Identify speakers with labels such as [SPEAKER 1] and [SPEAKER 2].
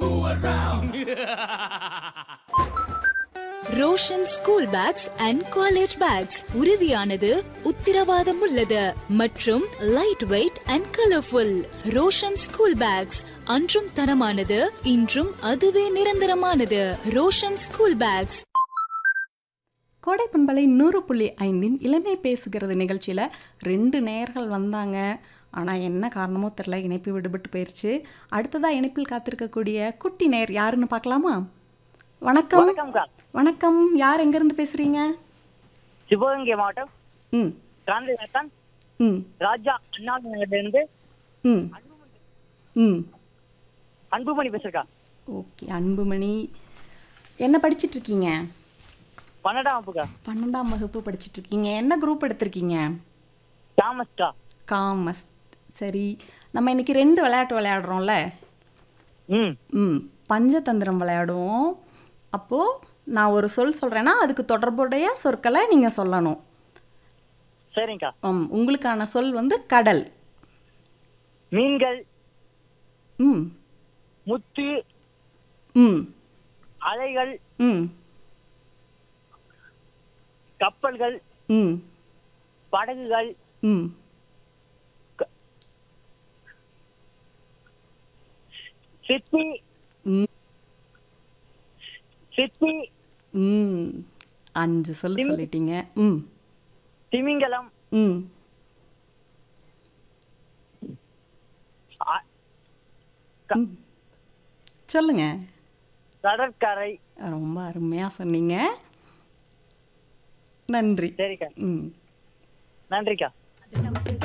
[SPEAKER 1] Roshan school bags and college bags உறுதியானது உத்திரவாதம் உள்ளது மற்றும் light weight and colourful Roshan school bags அன்றும் தரமானது இன்றும் அதுவே நிரந்தரமானது ரோஷன் ஸ்கூல் பேக்ஸ்
[SPEAKER 2] கோடை பண்பலை நூறு புள்ளி ஐந்தின் இளமை பேசுகிறது நிகழ்ச்சியில் ரெண்டு நேயர்கள் வந்தாங்க ஆனால் என்ன காரணமோ தெரில இணைப்பு விடுபட்டு போயிடுச்சு அடுத்ததாக இணைப்பில் காத்திருக்கக்கூடிய குட்டி நேர் யாருன்னு பார்க்கலாமா வணக்கம்
[SPEAKER 3] வணக்கம்க்கா
[SPEAKER 2] வணக்கம் யார் எங்கேருந்து பேசுகிறீங்க
[SPEAKER 3] சிவகங்கை மாவட்டம்
[SPEAKER 2] ம்
[SPEAKER 3] காந்திநத்தன்
[SPEAKER 2] ம்
[SPEAKER 3] ராஜா அண்ணா நகர்லேருந்து
[SPEAKER 2] ம் ம்
[SPEAKER 3] அன்புமணி பேசுறக்கா
[SPEAKER 2] ஓகே அன்புமணி என்ன படிச்சிட்டு இருக்கீங்க
[SPEAKER 3] பன்னெண்டாம் வகுப்புக்கா
[SPEAKER 2] பன்னெண்டாம் வகுப்பு படிச்சிட்டு இருக்கீங்க என்ன குரூப் எடுத்திருக்கீங்க
[SPEAKER 3] தாமஸ்கா
[SPEAKER 2] காமர்ஸ் சரி நம்ம இன்னைக்கு ரெண்டு விளையாட்டு விளையாடுறோம்ல
[SPEAKER 3] ம்
[SPEAKER 2] ம் பஞ்சதந்திரம் விளையாடுவோம் அப்போது நான் ஒரு சொல் சொல்கிறேன்னா அதுக்கு தொடர்புடைய சொற்களை நீங்கள் சொல்லணும்
[SPEAKER 3] சரிங்கக்கா
[SPEAKER 2] ம் உங்களுக்கான சொல் வந்து கடல்
[SPEAKER 3] மீன்கள்
[SPEAKER 2] ம்
[SPEAKER 3] முத்து
[SPEAKER 2] ம்
[SPEAKER 3] அலைகள்
[SPEAKER 2] ம்
[SPEAKER 3] கப்பல்கள்
[SPEAKER 2] ம்
[SPEAKER 3] படகுகள்
[SPEAKER 2] ம்
[SPEAKER 3] சிப்பி
[SPEAKER 2] ம்
[SPEAKER 3] சிப்பி
[SPEAKER 2] ம் அஞ்சு சொல் சொல்லிட்டீங்க ம்
[SPEAKER 3] திமிங்கலம்
[SPEAKER 2] ம்
[SPEAKER 3] அ-
[SPEAKER 2] ம். சொல்லுங்க
[SPEAKER 3] கடற்கரை
[SPEAKER 2] ரொம்ப அருமையாக சொன்னீங்க நன்றி
[SPEAKER 3] சரிக்கா
[SPEAKER 2] ம்
[SPEAKER 3] நன்றிக்கா